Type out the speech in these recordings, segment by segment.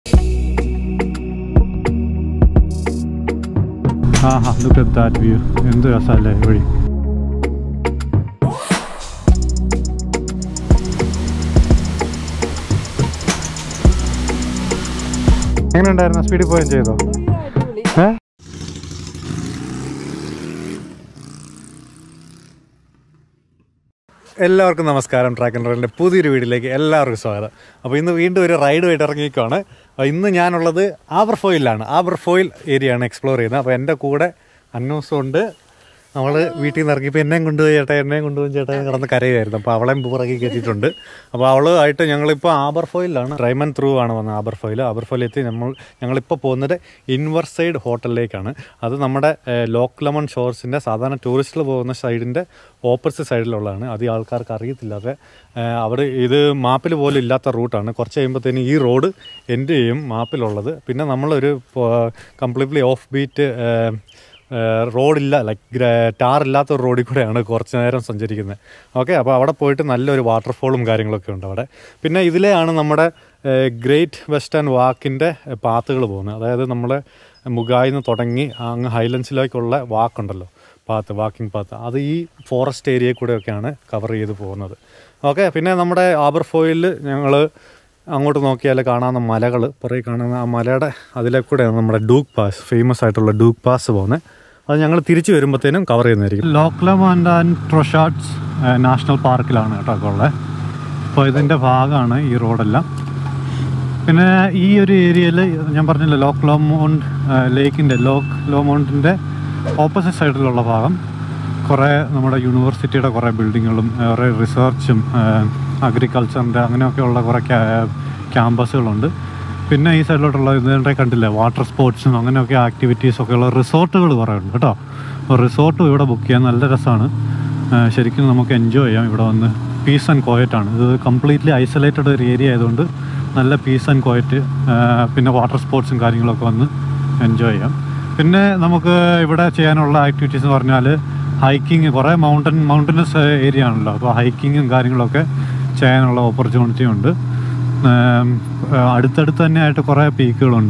Aaha look at that view എന്ത് രസമല്ലേ ഈ വഴി എങ്ങനെ ഉണ്ടായിരുന്നു സ്പീഡിൽ പോയും ചെയ്തോ ഏ എല്ലാവർക്കും നമസ്കാരം ട്രാക്ക് ആൻഡ് റോഡിൻ്റെ പുതിയൊരു വീഡിയോയിലേക്ക് എല്ലാവർക്കും സ്വാഗതം അപ്പോൾ ഇന്ന് വീണ്ടും ഒരു റൈഡുമായിട്ട് ഇറങ്ങിയിരിക്കുകയാണ് അപ്പോൾ ഇന്ന് ഞാനുള്ളത് ആബർഫോയിലാണ് ആബർഫോയിൽ ഏരിയയാണ് എക്സ്പ്ലോർ ചെയ്യുന്നത് അപ്പോൾ എൻ്റെ കൂടെ അന്നൂസും ഉണ്ട് നമ്മൾ വീട്ടിൽ നിന്ന് ഇറങ്ങിയപ്പോൾ എന്നെയും കൊണ്ടുപോയി ചേട്ടാ എന്നെയും കൊണ്ടുപോയി ചേട്ടാ എന്ന് കിടന്ന് കരയായിരുന്നു അപ്പോൾ അവളെയും പുറകെ കയറ്റിയിട്ടുണ്ട് അപ്പോൾ അവളുമായിട്ട് ഞങ്ങളിപ്പോൾ ആബർഫോയിലാണ് റൈമൻ ത്രൂ ആണ് വന്നത് ആബർഫോയിൽ ആബർഫോയിൽ എത്തി നമ്മൾ ഞങ്ങളിപ്പോൾ പോകുന്നത് ഇൻവർസൈഡ് ഹോട്ടലിലേക്കാണ് അത് നമ്മുടെ ലോക്ക് ലെമൺ ഷോർസിൻ്റെ സാധാരണ ടൂറിസ്റ്റുകൾ പോകുന്ന സൈഡിൻ്റെ ഓപ്പോസിറ്റ് സൈഡിലുള്ളതാണ് അത് ഈ ആൾക്കാർക്ക് അറിയത്തില്ലാതെ ഏഹ് അവിടെ ഇത് മാപ്പിൽ പോലും ഇല്ലാത്ത റൂട്ടാണ് കുറച്ച് കഴിയുമ്പോഴത്തേന് ഈ റോഡ് എൻഡ് ചെയ്യും മാപ്പിലുള്ളത് പിന്നെ നമ്മളൊരു കംപ്ലീറ്റ്ലി ഓഫ് ബീറ്റ് റോഡില്ല ലൈക്ക് ടാർ ഇല്ലാത്ത ഒരു റോഡിൽ കൂടെയാണ് കുറച്ച് നേരം സഞ്ചരിക്കുന്നത് ഓക്കെ അപ്പോൾ അവിടെ പോയിട്ട് നല്ലൊരു വാട്ടർഫോളും കാര്യങ്ങളൊക്കെ ഉണ്ട് അവിടെ പിന്നെ ഇതിലെയാണ് നമ്മുടെ ഗ്രേറ്റ് വെസ്റ്റേൺ വാക്കിൻ്റെ പാത്തുകൾ പോകുന്നത് അതായത് നമ്മുടെ മുഗായിൽ നിന്ന് തുടങ്ങി അങ്ങ് ഹൈലൻഡ്സിലേക്കുള്ള വാക്കുണ്ടല്ലോ പാത്ത് വാക്കിംഗ് പാത്ത് അത് ഈ ഫോറസ്റ്റ് ഏരിയയിൽ കൂടെയൊക്കെയാണ് കവർ ചെയ്ത് പോകുന്നത് ഓക്കെ പിന്നെ നമ്മുടെ ആബർഫോയിൽ ഞങ്ങൾ അങ്ങോട്ട് നോക്കിയാൽ കാണാവുന്ന മലകൾ പുറകെ കാണുന്ന ആ മലയുടെ അതിലെ കൂടെയാണ് നമ്മുടെ ഡൂക്ക് പാസ് ഫേമസ് ആയിട്ടുള്ള ഡൂക്ക് പാസ് പോകുന്നത് അത് ഞങ്ങൾ തിരിച്ചു വരുമ്പോഴത്തേനും കവർ ചെയ്യുന്നതായിരിക്കും ലോക്ലമാൻഡ് ആൻഡ് ട്രൊഷാർട്സ് നാഷണൽ പാർക്കിലാണ് കേട്ടോ ഒക്കെ ഉള്ളത് അപ്പോൾ ഇതിൻ്റെ ഭാഗമാണ് ഈ റോഡെല്ലാം പിന്നെ ഈ ഒരു ഏരിയയിൽ ഞാൻ പറഞ്ഞില്ല ലോക്ക് ലോമൗണ്ട് ലേക്കിൻ്റെ ലോക്ക് ലോമൗണ്ടിൻ്റെ ഓപ്പോസിറ്റ് സൈഡിലുള്ള ഭാഗം കുറേ നമ്മുടെ യൂണിവേഴ്സിറ്റിയുടെ കുറേ ബിൽഡിങ്ങുകളും കുറേ റിസർച്ചും അഗ്രികൾച്ചറിൻ്റെ അങ്ങനെയൊക്കെയുള്ള കുറേ ക്യാമ്പസുകളുണ്ട് പിന്നെ ഈ സൈഡിലോട്ടുള്ള ഇതിൻ്റെ കണ്ടില്ലേ വാട്ടർ സ്പോർട്സും അങ്ങനെയൊക്കെ ആക്ടിവിറ്റീസ് ഒക്കെ ഉള്ള റിസോർട്ടുകൾ കുറേ ഉണ്ട് കേട്ടോ അപ്പോൾ റിസോർട്ടും ഇവിടെ ബുക്ക് ചെയ്യാൻ നല്ല രസമാണ് ശരിക്കും നമുക്ക് എൻജോയ് ചെയ്യാം ഇവിടെ വന്ന് പീസ് ആൻഡ് കോയറ്റ് ആണ് ഇത് കംപ്ലീറ്റ്ലി ഐസൊലേറ്റഡ് ഒരു ഏരിയ ആയതുകൊണ്ട് നല്ല പീസ് ആൻഡ് കോയറ്റ് പിന്നെ വാട്ടർ സ്പോർട്സും കാര്യങ്ങളൊക്കെ വന്ന് എൻജോയ് ചെയ്യാം പിന്നെ നമുക്ക് ഇവിടെ ചെയ്യാനുള്ള ആക്ടിവിറ്റീസ് എന്ന് പറഞ്ഞാൽ ഹൈക്കിങ് കുറേ മൗണ്ടൻ മൗണ്ടനസ് ഏരിയ ആണല്ലോ അപ്പോൾ ഹൈക്കിങ്ങും കാര്യങ്ങളൊക്കെ ചെയ്യാനുള്ള ഓപ്പർച്യൂണിറ്റി ഉണ്ട് ഏം, അടുത്തടുത്ത് തന്നെ ആയിട്ട് കുറേ പീക്കുകളുണ്ട്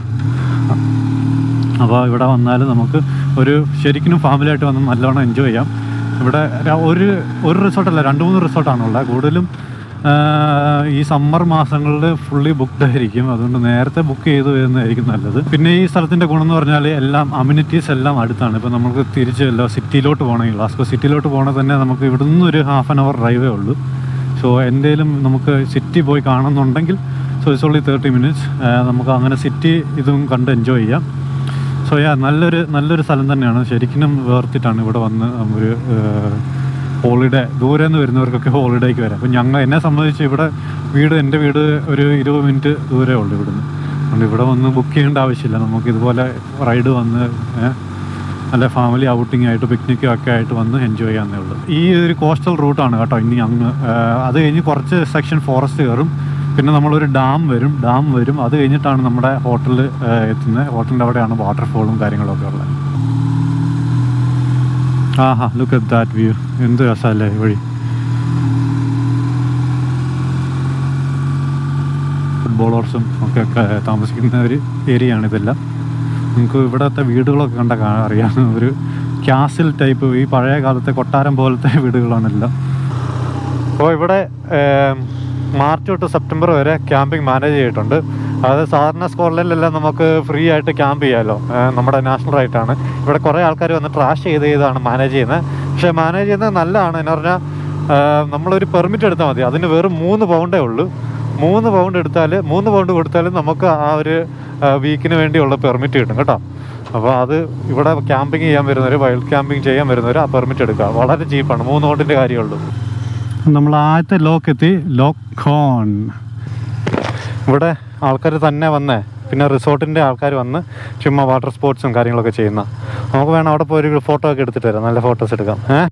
അപ്പോൾ ഇവിടെ വന്നാൽ നമുക്ക് ഒരു ശരിക്കും ഫാമിലിയായിട്ട് വന്ന് നല്ലോണം എൻജോയ് ചെയ്യാം ഇവിടെ ര- ഒരു ഒരു റിസോർട്ടല്ല രണ്ട് മൂന്ന് റിസോർട്ടാണുള്ളത് കൂടുതലും ആ, ഈ സമ്മർ മാസങ്ങളിൽ ഫുള്ളി ബുക്ക്ഡ് ആയിരിക്കും അതുകൊണ്ട് നേരത്തെ ബുക്ക് ചെയ്ത് വരുന്നതായിരിക്കും നല്ലത് പിന്നെ ഈ സ്ഥലത്തിൻ്റെ ഗുണം എന്ന് പറഞ്ഞാൽ എല്ലാം അമ്യൂണിറ്റീസ് എല്ലാം അടുത്താണ് ഇപ്പോൾ നമുക്ക് തിരിച്ച് എല്ലാ സിറ്റിയിലോട്ട് പോകണമെങ്കിൽ ഗ്ലാസ്കോ സിറ്റിയിലോട്ട് പോകണമെങ്കിൽ തന്നെ നമുക്ക് ഇവിടുന്ന് ഒരു ഹാഫ് ആൻ അവർ ഡ്രൈവേ ഉള്ളൂ സോ എന്തേലും നമുക്ക് സിറ്റി പോയി കാണുന്നുണ്ടെങ്കിൽ so it's only thirty minutes നമുക്ക് അങ്ങനെ സിറ്റി ഇതും കണ്ട് എൻജോയ് ചെയ്യാം സോ യാ നല്ലൊരു നല്ലൊരു സ്ഥലം തന്നെയാണ് ശരിക്കും വേർത്തിട്ടാണ് ഇവിടെ വന്ന് ഒരു ഹോളിഡേ ദൂരെ നിന്ന് വരുന്നവർക്കൊക്കെ ഹോളിഡേക്ക് വരാം അപ്പം ഞങ്ങൾ എന്നെ സംബന്ധിച്ച് ഇവിടെ വീട് എൻ്റെ വീട് ഒരു ഇരുപത് മിനിറ്റ് ദൂരേ ഉള്ളൂ ഇവിടുന്ന് അതുകൊണ്ട് ഇവിടെ വന്ന് ബുക്ക് ചെയ്യേണ്ട ആവശ്യമില്ല നമുക്ക് ഇതുപോലെ റൈഡ് വന്ന് ഏഹ്, നല്ല ഫാമിലി ഔട്ടിംഗ് ആയിട്ട് പിക്നിക്കും ഒക്കെ ആയിട്ട് വന്ന് എൻജോയ് ചെയ്യാന്നേ ഉള്ളൂ ഈ ഒരു കോസ്റ്റൽ റൂട്ടാണ് കേട്ടോ ഇനി അങ്ങ് ഏഹ്, അത് കഴിഞ്ഞ് കുറച്ച് സെക്ഷൻ ഫോറസ്റ്റ് കയറും പിന്നെ നമ്മളൊരു ഡാം വരും ഡാം വരും അത് കഴിഞ്ഞിട്ടാണ് നമ്മുടെ ഹോട്ടലിൽ എത്തുന്നത് ഹോട്ടലിൻ്റെ അവിടെയാണ് വാട്ടർഫോളും കാര്യങ്ങളൊക്കെ ഉള്ളത് ആഹാ ലുക്ക് അറ്റ് ദാറ്റ് വ്യൂ എന്ത് രസമല്ലേ ഈ വഴി ഫുട്ബോളേഴ്സും ഒക്കെ ഒക്കെ താമസിക്കുന്ന ഒരു ഏരിയ ആണ് ഇതെല്ലാം നമുക്ക് ഇവിടുത്തെ വീടുകളൊക്കെ കണ്ട കാ- അറിയാം ഒരു ക്യാസിൽ ടൈപ്പ് ഈ പഴയ കാലത്തെ കൊട്ടാരം പോലത്തെ വീടുകളാണെല്ലാം അപ്പോൾ ഇവിടെ ഏം, മാർച്ച് തൊട്ട് സെപ്റ്റംബർ വരെ ക്യാമ്പിംഗ് മാനേജ് ചെയ്തിട്ടുണ്ട് അതായത് സാധാരണ സ്കോട്ട്ലൻഡിലെല്ലാം നമുക്ക് ഫ്രീ ആയിട്ട് ക്യാമ്പ് ചെയ്യാമല്ലോ ഏഹ്, നമ്മുടെ നാഷണൽ റൈറ്റാണ് ഇവിടെ കുറേ ആൾക്കാർ വന്ന് ട്രാഷ് ചെയ്ത് ചെയ്താണ് മാനേജ് ചെയ്യുന്നത് പക്ഷേ മാനേജ് ചെയ്യുന്നത് നല്ലതാണ് എന്ന് പറഞ്ഞാൽ ഏഹ്, നമ്മളൊരു പെർമിറ്റ് എടുത്താൽ മതി അതിന് വെറും മൂന്ന് പൗണ്ടേ ഉള്ളൂ മൂന്ന് പൗണ്ട് എടുത്താൽ മൂന്ന് പൗണ്ട് കൊടുത്താലും നമുക്ക് ആ ഒരു വീക്കിന് വേണ്ടിയുള്ള പെർമിറ്റ് കിട്ടും കേട്ടോ അപ്പോൾ അത് ഇവിടെ ക്യാമ്പിംഗ് ചെയ്യാൻ വരുന്നവർ വൈൽഡ് ക്യാമ്പിംഗ് ചെയ്യാൻ വരുന്നവർ ആ പെർമിറ്റ് എടുക്കുക വളരെ ചീപ്പാണ് മൂന്ന് പൗണ്ടിൻ്റെ കാര്യമുള്ളൂ നമ്മൾ ആദ്യത്തെ ലോക്ക് എത്തി ലോക്ക് ഖോൺ ഇവിടെ ആൾക്കാർ തന്നെ വന്നേ പിന്നെ റിസോർട്ടിൻ്റെ ആൾക്കാർ വന്ന് ചുമ്മാ വാട്ടർ സ്പോർട്സും കാര്യങ്ങളൊക്കെ ചെയ്യുന്ന നമുക്ക് വേണം അവിടെ പോയി ഒരു ഫോട്ടോ ഒക്കെ എടുത്തിട്ട് വരാം നല്ല ഫോട്ടോസ് എടുക്കാം ഏ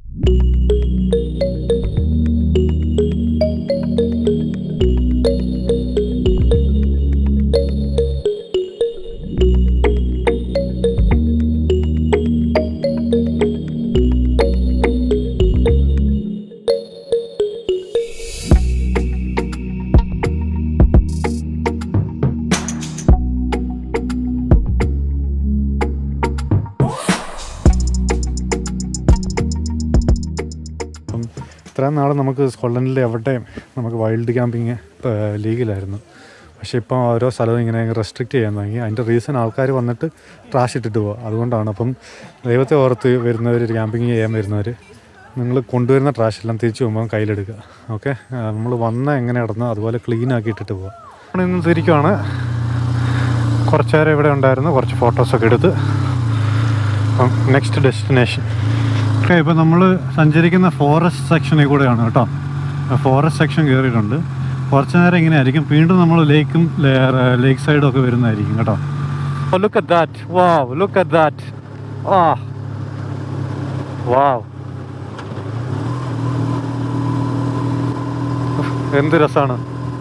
ഇത്രയും നാൾ നമുക്ക് സ്കോട്ട്ലൻഡിൽ എവിടെയും നമുക്ക് വൈൽഡ് ക്യാമ്പിങ് ലീഗിലായിരുന്നു പക്ഷേ ഇപ്പം ഓരോ സ്ഥലവും ഇങ്ങനെ റെസ്ട്രിക്റ്റ് ചെയ്യാൻ തുടങ്ങി അതിൻ്റെ റീസൺ ആൾക്കാർ വന്നിട്ട് ട്രാഷ് ഇട്ടിട്ട് പോകുക അതുകൊണ്ടാണ് അപ്പം ദൈവത്തെ ഓർത്ത് വരുന്നവർ ക്യാമ്പിങ് ചെയ്യാൻ വരുന്നവർ നിങ്ങൾ കൊണ്ടുവരുന്ന ട്രാഷ് എല്ലാം തിരിച്ചു പോകുമ്പോൾ കയ്യിലെടുക്കുക ഓക്കെ നമ്മൾ വന്ന എങ്ങനെ ഇടന്നോ അതുപോലെ ക്ലീൻ ആക്കി ഇട്ടിട്ട് പോവുക നമ്മൾ ഇന്ന് തിരിക്കുവാണ് കുറച്ച് നേരം ഇവിടെ ഉണ്ടായിരുന്നു കുറച്ച് ഫോട്ടോസൊക്കെ എടുത്ത് അപ്പം നെക്സ്റ്റ് ഡെസ്റ്റിനേഷൻ ഓക്കെ ഇപ്പോൾ നമ്മൾ സഞ്ചരിക്കുന്ന ഫോറസ്റ്റ് സെക്ഷനിൽ കൂടെയാണ് കേട്ടോ ഫോറസ്റ്റ് സെക്ഷൻ കയറിയിട്ടുണ്ട് കുറച്ച് നേരം ഇങ്ങനെ ആയിരിക്കും വീണ്ടും നമ്മൾ ലേക്കും ലേക്ക് സൈഡും ഒക്കെ വരുന്നതായിരിക്കും കേട്ടോ look at that wow look at that ആ വാവ് എന്ത് രസമാണ്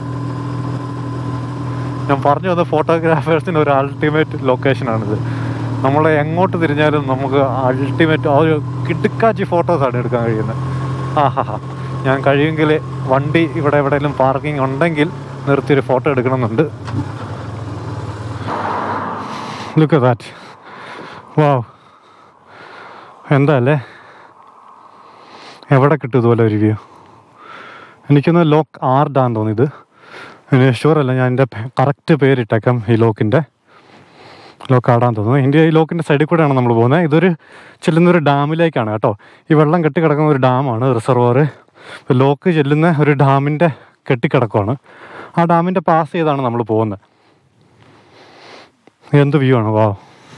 ഞാൻ പറഞ്ഞു വന്ന ഫോട്ടോഗ്രാഫേഴ്സിന് ഒരു അൾട്ടിമേറ്റ് ലൊക്കേഷനാണിത് നമ്മൾ എങ്ങോട്ട് തിരിഞ്ഞാലും നമുക്ക് അൾട്ടിമേറ്റ് ആ ഒരു കിടുക്കാച്ചി ഫോട്ടോസാണ് എടുക്കാൻ കഴിയുന്നത് ആ ഹാ ഹാ ഞാൻ കഴിയുമെങ്കിൽ വണ്ടി ഇവിടെ എവിടെയെങ്കിലും പാർക്കിംഗ് ഉണ്ടെങ്കിൽ നിർത്തിയൊരു ഫോട്ടോ എടുക്കണമെന്നുണ്ട് ലുക്ക് ദാറ്റ് വാവ് എന്താ അല്ലേ എവിടെ കിട്ടും ഇതുപോലെ ഒരു വ്യൂ എനിക്കൊന്ന് ലോക്ക് ആർഡാന്ന് തോന്നിയത് എനിക്ക് ഷുവർ അല്ല ഞാൻ എൻ്റെ കറക്റ്റ് പേരിട്ടേക്കാം ഈ ലോക്കിൻ്റെ ലോക്ക് ആടാൻ തോന്നുന്നു ഇന്ത്യ ഈ ലോക്കിൻ്റെ സൈഡിൽ കൂടെയാണ് നമ്മൾ പോകുന്നത് ഇതൊരു ചെല്ലുന്നൊരു ഡാമിലേക്കാണ് കേട്ടോ ഈ വെള്ളം കെട്ടിക്കിടക്കുന്ന ഒരു ഡാമാണ് റിസർവോർ ലോക്ക് ചെല്ലുന്ന ഒരു ഡാമിൻ്റെ കെട്ടിക്കിടക്കുവാണ് ആ ഡാമിൻ്റെ പാസ് ചെയ്താണ് നമ്മൾ പോകുന്നത് എന്ത് വ്യൂ ആണ് വാ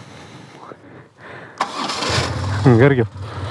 കയറിക്കോ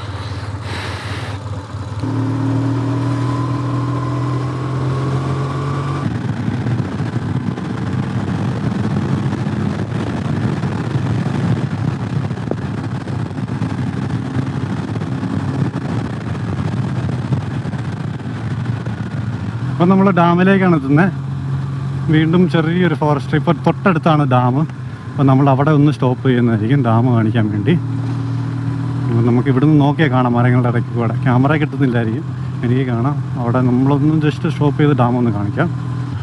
അപ്പം നമ്മൾ ഡാമിലേക്കാണ് എത്തുന്നത് വീണ്ടും ചെറിയൊരു ഫോറസ്റ്റ് ഇപ്പോൾ തൊട്ടടുത്താണ് ഡാം അപ്പോൾ നമ്മൾ അവിടെ ഒന്ന് സ്റ്റോപ്പ് ചെയ്യുന്നതായിരിക്കും ഡാം കാണിക്കാൻ വേണ്ടി അപ്പോൾ നമുക്ക് ഇവിടുന്ന് നോക്കിയാൽ കാണാം മരങ്ങളുടെ ഇടയ്ക്ക് കൂടെ ക്യാമറ കിട്ടുന്നില്ലായിരിക്കും എനിക്ക് കാണാം അവിടെ നമ്മളൊന്ന് ജസ്റ്റ് സ്റ്റോപ്പ് ചെയ്ത് ഡാം ഒന്ന് കാണിക്കാം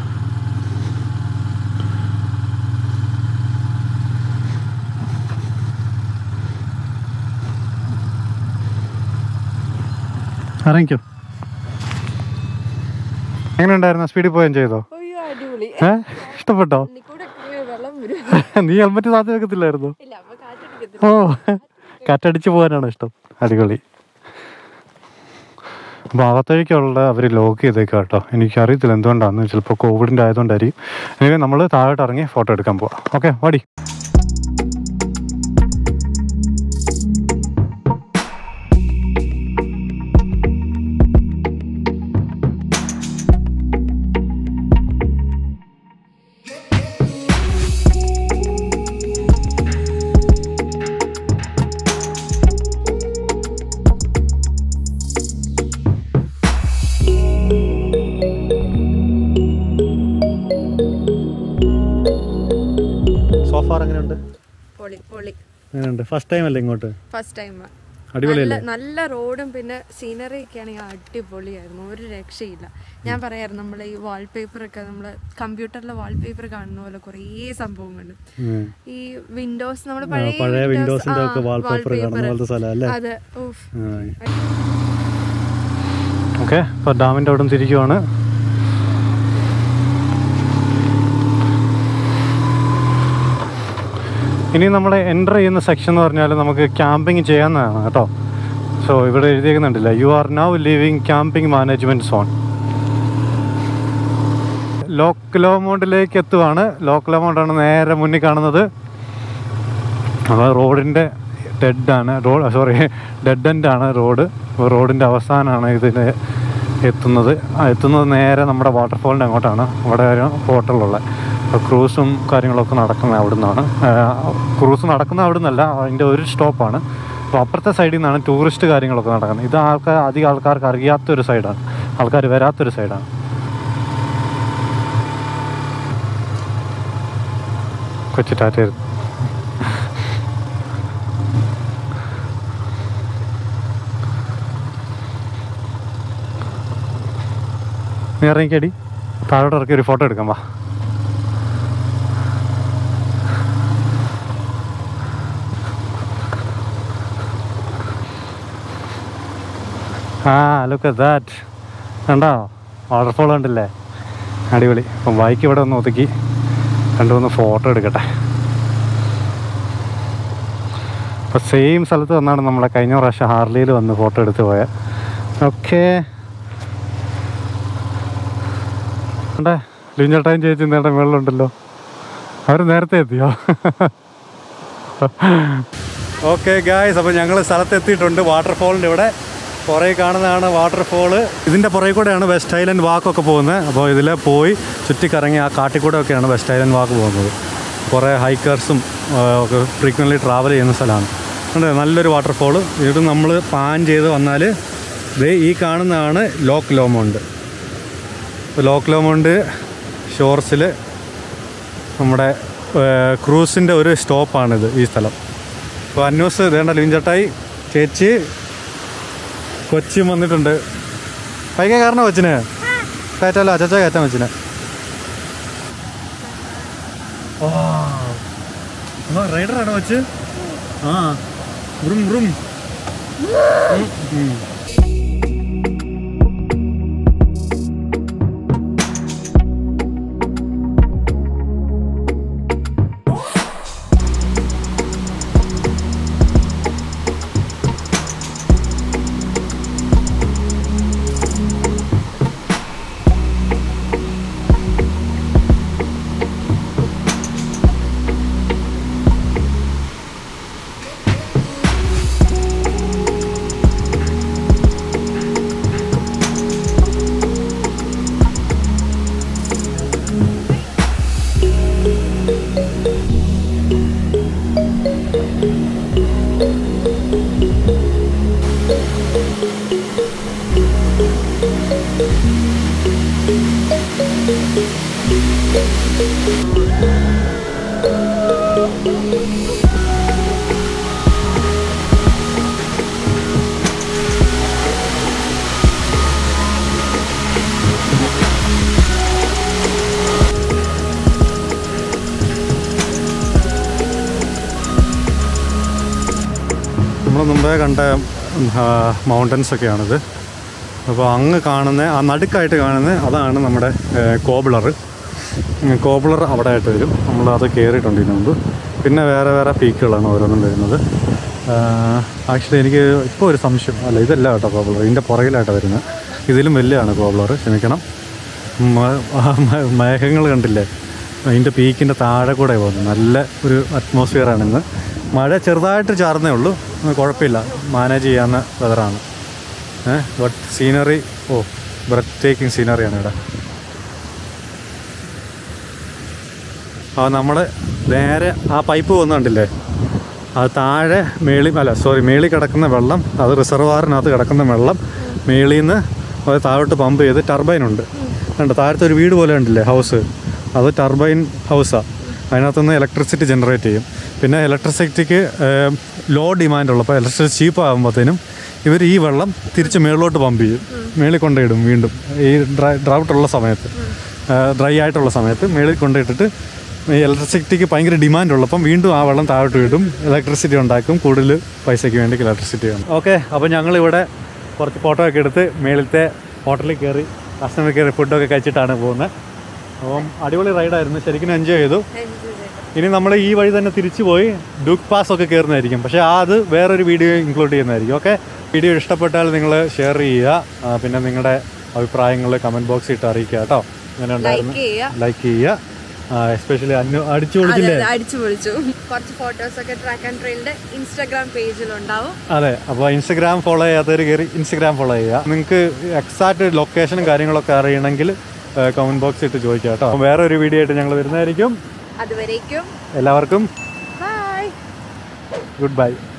ഇറങ്ങിക്കോ എങ്ങനെ ഉണ്ടായിരുന്നു സ്പീഡിൽ പോവുകയും ചെയ്തോ അയ്യോ അടിപൊളി ഏ ഇഷ്ടപ്പെട്ടോ കൂടെ വെള്ളം വരും നീ ഹെൽമെറ്റ് താത്തി വെക്കത്തില്ലായിരുന്നു ഇല്ല അപ്പൊ കാറ്റടിക്കത്തില്ല ഓ കാറ്റടിച്ച് പോകാനാണ് ഇഷ്ടം അടിപൊളി ഭാഗത്തേക്കുള്ള അവർ ലോക്ക് ചെയ്തേക്കാം കേട്ടോ എനിക്കറിയത്തില്ല എന്തുകൊണ്ടാണെന്ന് ചിലപ്പോൾ കോവിഡിൻ്റെ ആയതുകൊണ്ടായിരിക്കും എനിക്ക് നമ്മൾ താഴോട്ട് ഇറങ്ങി ഫോട്ടോ എടുക്കാൻ പോവാം ഓക്കെ വാടി സോഫാർ എങ്ങനെയുണ്ട് പൊളി പൊളി എങ്ങനെയുണ്ട് ഫസ്റ്റ് ടൈം അല്ലേ ഇങ്ങോട്ട് ഫസ്റ്റ് ടൈം അടിപൊളിയല്ലേ നല്ല റോഡും പിന്നെ സീനറി ഒക്കെ ആണെങ്കിൽ അടിപൊളിയായിരുന്നു ഒരു രക്ഷയില്ല ഞാൻ പറയായിരുന്നു നമ്മൾ ഈ വാൾപേപ്പർ ഒക്കെ നമ്മൾ കമ്പ്യൂട്ടറിലെ വാൾപേപ്പർ കാണുന്ന പോലെ കുറേ സംഭവങ്ങളുണ്ട് ഉം. ഈ വിൻഡോസ് നമ്മൾ ആ, പഴയ വിൻഡോസിന്റെ ഒക്കെ വാൾപേപ്പർ കാണുന്ന പോലത്തെ സ്ഥലം അല്ലേ അതെ ഉഫ്. ഓക്കെ അപ്പോൾ ഡാമിൻ്റെ അവിടെ തിരിക്കുവാണ് ഇനി നമ്മൾ എൻ്റർ ചെയ്യുന്ന സെക്ഷൻ എന്ന് പറഞ്ഞാൽ നമുക്ക് ക്യാമ്പിങ് ചെയ്യാവുന്നതാണ് കേട്ടോ സോ ഇവിടെ എഴുതിയേക്കുന്നുണ്ടല്ല you are now living camping management zone local എമൗണ്ടിലേക്ക് എത്തുവാണ് ലോക്കൽ എമൗണ്ടാണ് നേരെ മുന്നിൽ കാണുന്നത് അപ്പോൾ റോഡിൻ്റെ ഡെഡാണ് റോഡ് സോറി ഡെഡ് എൻഡ് ആണ് റോഡ് അപ്പോൾ റോഡിൻ്റെ അവസാനമാണ് ഇതിന് എത്തുന്നത് ആ, എത്തുന്നത് നേരെ നമ്മുടെ വാട്ടർഫോളിൻ്റെ അങ്ങോട്ടാണ് അവിടെ ഒരു ഹോട്ടലുള്ളത് അപ്പോൾ ക്രൂസും കാര്യങ്ങളൊക്കെ നടക്കുന്നത് അവിടെ നിന്നാണ് ക്രൂസ് നടക്കുന്നത് അവിടെ നിന്നല്ല അതിൻ്റെ ഒരു സ്റ്റോപ്പാണ് അപ്പോൾ അപ്പുറത്തെ സൈഡിൽ നിന്നാണ് ടൂറിസ്റ്റ് കാര്യങ്ങളൊക്കെ നടക്കുന്നത് ഇത് ആൾക്കാർ അധികം ആൾക്കാർക്ക് അറിയാത്തൊരു സൈഡാണ് ആൾക്കാർ വരാത്തൊരു സൈഡാണ് കൊച്ചു ടാറ്റായിരുന്നു നീ ഇറങ്ങിക്കടി താഴോട്ട് ഇറക്കി ഒരു ഫോട്ടോ എടുക്കാം വാ ആ ലുക്ക് ദാറ്റ് കണ്ടോ വാട്ടർഫോൾ കണ്ടില്ലേ അടിപൊളി അപ്പം ബൈക്ക് ഇവിടെ ഒന്ന് ഒതുക്കി രണ്ടു മൂന്ന് ഫോട്ടോ എടുക്കട്ടെ അപ്പോൾ സെയിം സ്ഥലത്ത് വന്നാണ് നമ്മളെ കഴിഞ്ഞ പ്രാവശ്യം ഹാർലിയിൽ വന്ന് ഫോട്ടോ എടുത്ത് പോയത് ഓക്കെ ഉണ്ടേ ലിഞ്ചട്ടായും ചേച്ചി നേട്ടം വെള്ളമുണ്ടല്ലോ അവർ നേരത്തെ എത്തിയോ ഓക്കെ ഗായ്സ് അപ്പോൾ ഞങ്ങൾ സ്ഥലത്ത് എത്തിയിട്ടുണ്ട് വാട്ടർഫോളിൻ്റെ ഇവിടെ പുറകെ കാണുന്നതാണ് വാട്ടർഫോള് ഇതിൻ്റെ പുറകെ കൂടെയാണ് വെസ്റ്റ് ഐലൻഡ് വാക്കൊക്കെ പോകുന്നത് അപ്പോൾ ഇതിൽ പോയി ചുറ്റിക്കറങ്ങി ആ കാട്ടിക്കൂടെ ഒക്കെയാണ് വെസ്റ്റ് ഐലൻഡ് വാക്ക് പോകുന്നത് കുറേ ഹൈക്കേഴ്സും ഒക്കെ ഫ്രീക്വൻ്റ്ലി ട്രാവൽ ചെയ്യുന്ന സ്ഥലമാണ് ഉണ്ട് നല്ലൊരു വാട്ടർഫോള് ഇത് നമ്മൾ പാൻ ചെയ്ത് വന്നാൽ ദേ ഈ കാണുന്നതാണ് ലോക്ക് ലോമോണ്ട് ലോക്ക് ലോമോണ്ട് ഷോർസിൽ നമ്മുടെ ക്രൂസിൻ്റെ ഒരു സ്റ്റോപ്പാണിത് ഈ സ്ഥലം അപ്പോൾ അന്വേസ് ഇതേണ്ട ലിഞ്ചട്ടായി ചേച്ചി കൊച്ചിയും വന്നിട്ടുണ്ട് പൈക കാരണം കൊച്ചിന് കയറ്റാലോ അച്ചാച്ച കയറ്റാൻ കൊച്ചിന് റൈഡറാണോ കൊച്ച് ആ റും റും നമ്മൾ മുമ്പേ കണ്ട മൗണ്ടൻസ് ഒക്കെയാണിത് അപ്പോൾ അങ്ങ് കാണുന്ന ആ നടുക്കായിട്ട് കാണുന്ന അതാണ് നമ്മുടെ കോബിളർ കോബിളർ അവിടെ ആയിട്ട് വരും നമ്മൾ അത് കയറിയിട്ടുണ്ട് ഇതിനു മുമ്പ് പിന്നെ വേറെ വേറെ പീക്കുകളാണ് ഓരോന്നും വരുന്നത് ആക്ച്വലി എനിക്ക് ഇപ്പോൾ ഒരു സംശയം അല്ല ഇതല്ല കേട്ടോ കോബിളർ ഇതിൻ്റെ പുറകിലായിട്ടാണ് വരുന്നത് ഇതിലും വലിയതാണ് കോബിളർ ക്ഷമിക്കണം മ- മ- മേഘങ്ങൾ കണ്ടില്ലേ അതിൻ്റെ പീക്കിൻ്റെ താഴെ കൂടെ പോകുന്നത് നല്ല ഒരു അറ്റ്മോസ്ഫിയറാണ് ഇന്ന് മഴ ചെറുതായിട്ട് ചാർന്നേ ഉള്ളൂ അത് കുഴപ്പമില്ല മാനേജ് ചെയ്യാവുന്ന വെതറാണ് ഏഹ് but scenery oh breathtaking സീനറിയാണ് ഇവിടെ ആ നമ്മൾ നേരെ ആ പൈപ്പ് പോകുന്നുണ്ടല്ലേ അത് താഴെ മേളി അല്ല സോറി മേളി കിടക്കുന്ന വെള്ളം അത് റിസർവാറിനകത്ത് കിടക്കുന്ന വെള്ളം മേളിൽ നിന്ന് അത് താഴോട്ട് പമ്പ് ചെയ്ത് ടർബൈൻ ഉണ്ട് ഉണ്ട് താഴത്തെ ഒരു വീട് പോലെ ഉണ്ടല്ലേ ഹൗസ് അത് ടർബൈൻ ഹൗസാണ് അതിനകത്തുനിന്ന് ഇലക്ട്രിസിറ്റി ജനറേറ്റ് ചെയ്യും പിന്നെ ഇലക്ട്രിസിറ്റിക്ക് ലോ ഡിമാൻഡ് ഉള്ളപ്പോൾ ഇലക്ട്രിസിറ്റി ചീപ്പ് ആകുമ്പോഴത്തേനും ഇവർ ഈ വെള്ളം തിരിച്ച് മേളിലോട്ട് പമ്പ് ചെയ്യും മേളിൽ കൊണ്ടിടും വീണ്ടും ഈ ഡ്രൈ ഡ്രൗട്ടുള്ള സമയത്ത് ഡ്രൈ ആയിട്ടുള്ള സമയത്ത് മേളിൽ കൊണ്ടിട്ടിട്ട് ഈ ഇലക്ട്രിസിറ്റിക്ക് ഭയങ്കര ഡിമാൻഡ് ഉള്ളപ്പം വീണ്ടും ആ വെള്ളം താഴോട്ട് വിടും ഇലക്ട്രിസിറ്റി ഉണ്ടാക്കും കൂടുതൽ പൈസയ്ക്ക് വേണ്ടി ഇലക്ട്രിസിറ്റി വേണം ഓക്കെ അപ്പോൾ ഞങ്ങളിവിടെ കുറച്ച് ഫോട്ടോ ഒക്കെ എടുത്ത് മേളിലത്തെ ഹോട്ടലിൽ കയറി കസ്റ്റമർ കയറി ഫുഡൊക്കെ കഴിച്ചിട്ടാണ് പോകുന്നത് അപ്പം അടിപൊളി റൈഡായിരുന്നു ശരിക്കും എൻജോയ് ചെയ്തു ഇനി നമ്മൾ ഈ വഴി തന്നെ തിരിച്ചു പോയി ഡുക്ക് പാസ് ഒക്കെ കയറുന്നതായിരിക്കും പക്ഷേ ആ അത് വേറൊരു വീഡിയോ ഇൻക്ലൂഡ് ചെയ്യുന്നതായിരിക്കും ഓക്കെ വീഡിയോ ഇഷ്ടപ്പെട്ടാൽ നിങ്ങൾ ഷെയർ ചെയ്യുക ആ, പിന്നെ നിങ്ങളുടെ അഭിപ്രായങ്ങൾ കമൻറ്റ് ബോക്സിൽ ഇട്ട് അറിയിക്കുക കേട്ടോ അങ്ങനെ ഉണ്ടായിരുന്നു ലൈക്ക് ചെയ്യുക ലൈക്ക് ചെയ്യുക എസ്പെഷ്യലി അന്നു അടിച്ചു കൊടുക്കില്ലേ അതെ, അടിച്ചു പൊളിച്ചു കുറച്ച് ഫോട്ടോസ് ഒക്കെ ട്രാക്ക് ആൻഡ് ട്രെയിലിന്റെ ഇൻസ്റ്റാഗ്രാം പേജിലുണ്ടാവും അതെ അപ്പോൾ ഇൻസ്റ്റഗ്രാം ഫോളോ ചെയ്യാത്തവർ കയറി ഇൻസ്റ്റഗ്രാം ഫോളോ ചെയ്യുക നിങ്ങൾക്ക് എക്സാക്ട് ലൊക്കേഷനും കാര്യങ്ങളൊക്കെ അറിയണമെങ്കിൽ കമൻറ്റ് ബോക്സിൽ ഇട്ട് ചോദിക്കുക കേട്ടോ അപ്പോൾ വേറെ ഒരു വീഡിയോ ആയിട്ട് ഞങ്ങൾ വരുന്നതായിരിക്കും അതുവരേക്കും എല്ലാവർക്കും ബൈ ഗുഡ് ബൈ